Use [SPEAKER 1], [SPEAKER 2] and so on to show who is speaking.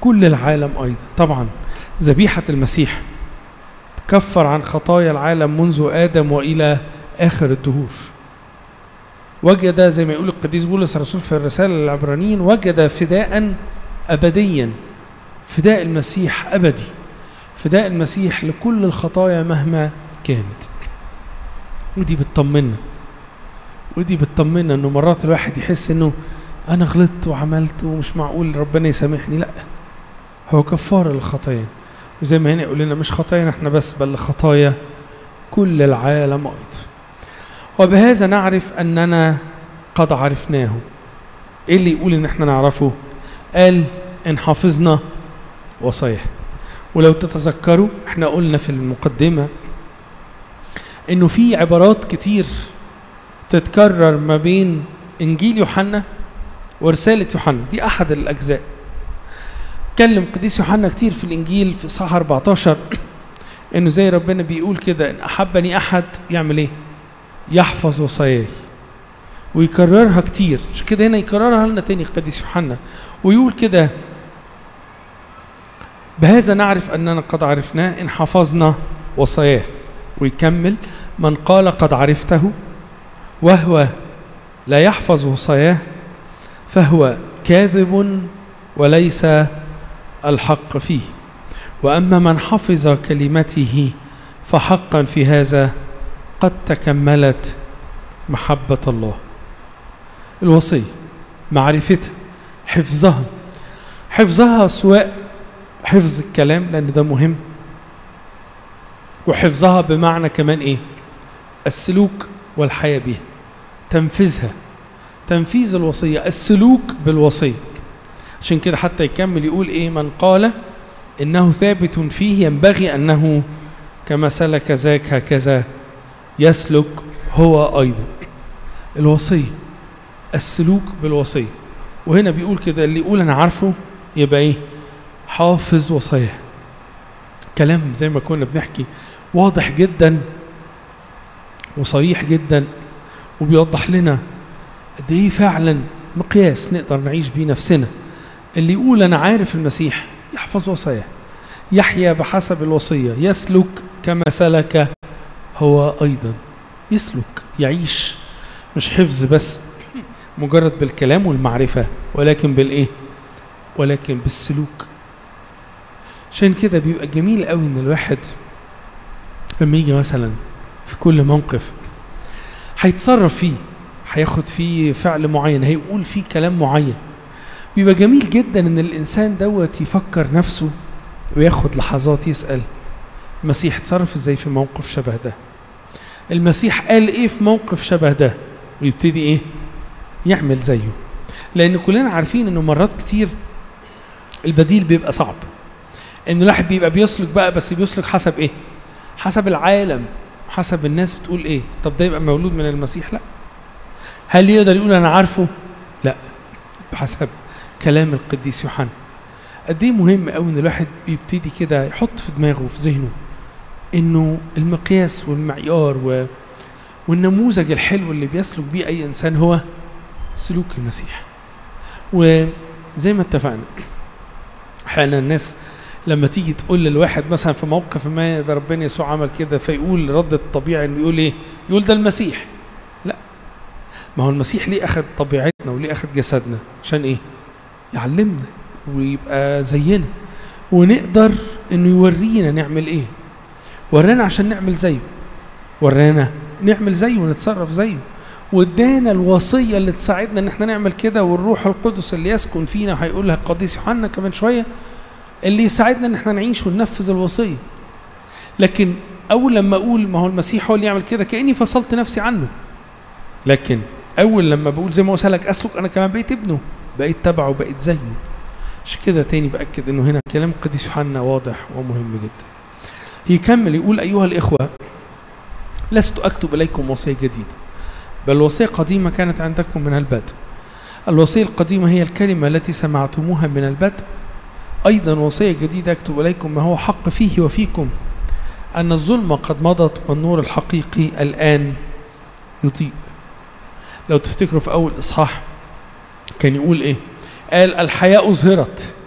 [SPEAKER 1] كل العالم أيضا طبعا ذبيحة المسيح تكفر عن خطايا العالم منذ آدم وإلى آخر الدهور وجد زي ما يقول القديس بولس الرسول في الرسالة للعبرانيين وجد فداء أبديا فداء المسيح أبدي فداء المسيح لكل الخطايا مهما كانت ودي بتطمنا ودي بتطمنا انه مرات الواحد يحس انه انا غلطت وعملت ومش معقول ربنا يسامحني لا هو كفاره للخطايا وزي ما هنا يقول لنا مش خطايانا احنا بس بل خطايا كل العالم ايضا وبهذا نعرف اننا قد عرفناه ايه اللي يقول ان احنا نعرفه قال ان حافظنا وصاياه ولو تتذكروا احنا قلنا في المقدمه انه في عبارات كتير تتكرر ما بين انجيل يوحنا ورساله يوحنا دي احد الاجزاء اتكلم قديس يوحنا كتير في الانجيل في صح 14 انه زي ربنا بيقول كده ان احبني احد يعمل ايه يحفظ وصاياي ويكررها كتير عشان كده هنا يكررها لنا تاني القديس يوحنا ويقول كده بهذا نعرف اننا قد عرفناه ان حفظنا وصاياه ويكمل من قال قد عرفته وهو لا يحفظ وصاياه فهو كاذب وليس الحق فيه واما من حفظ كلمته فحقا في هذا قد تكملت محبه الله الوصيه معرفتها حفظها حفظها سواء حفظ الكلام لان ده مهم وحفظها بمعنى كمان ايه السلوك والحياه بها تنفيذها تنفيذ الوصيه السلوك بالوصيه عشان كده حتى يكمل يقول ايه من قال انه ثابت فيه ينبغي انه كما سلك ذاك هكذا يسلك هو ايضا الوصيه السلوك بالوصيه وهنا بيقول كده اللي يقول انا عارفه يبقى ايه حافظ وصاياه كلام زي ما كنا بنحكي واضح جدا وصريح جدا وبيوضح لنا قد ايه فعلا مقياس نقدر نعيش بيه نفسنا اللي يقول انا عارف المسيح يحفظ وصاياه يحيا بحسب الوصيه يسلك كما سلك هو ايضا يسلك يعيش مش حفظ بس مجرد بالكلام والمعرفه ولكن بالايه ولكن بالسلوك عشان كده بيبقى جميل قوي ان الواحد لما يجي مثلا في كل موقف هيتصرف فيه هياخد فيه فعل معين هيقول فيه كلام معين بيبقى جميل جدا ان الانسان دوت يفكر نفسه وياخد لحظات يسال المسيح اتصرف ازاي في موقف شبه ده المسيح قال ايه في موقف شبه ده ويبتدي ايه يعمل زيه لان كلنا عارفين انه مرات كتير البديل بيبقى صعب ان الواحد بيبقى بيسلك بقى بس بيسلك حسب ايه حسب العالم حسب الناس بتقول ايه طب ده يبقى مولود من المسيح لا هل يقدر يقول انا عارفه لا بحسب كلام القديس يوحنا قد ايه مهم قوي ان الواحد بيبتدي كده يحط في دماغه وفي ذهنه انه المقياس والمعيار و... والنموذج الحلو اللي بيسلك بيه اي انسان هو سلوك المسيح وزي ما اتفقنا احيانا الناس لما تيجي تقول للواحد مثلا في موقف ما ده ربنا يسوع عمل كده فيقول رد الطبيعي انه يقول ايه؟ يقول ده المسيح. لا ما هو المسيح ليه اخذ طبيعتنا وليه اخذ جسدنا؟ عشان ايه؟ يعلمنا ويبقى زينا ونقدر انه يورينا نعمل ايه. ورانا عشان نعمل زيه. ورانا نعمل زيه ونتصرف زيه. وادانا الوصيه اللي تساعدنا ان احنا نعمل كده والروح القدس اللي يسكن فينا هيقولها القديس يوحنا كمان شويه اللي يساعدنا ان احنا نعيش وننفذ الوصيه لكن اول لما اقول ما هو المسيح هو اللي يعمل كده كاني فصلت نفسي عنه لكن اول لما بقول زي ما قلت لك اسلك انا كمان بقيت ابنه بقيت تبعه وبقيت زيه عشان كده تاني باكد انه هنا كلام القديس يوحنا واضح ومهم جدا يكمل يقول ايها الاخوه لست اكتب اليكم وصيه جديده بل وصيه قديمه كانت عندكم من البدء الوصيه القديمه هي الكلمه التي سمعتموها من البدء أيضا وصية جديدة أكتب إليكم ما هو حق فيه وفيكم أن الظلمة قد مضت والنور الحقيقي الآن يضيء لو تفتكروا في أول إصحاح كان يقول إيه قال الحياة أظهرت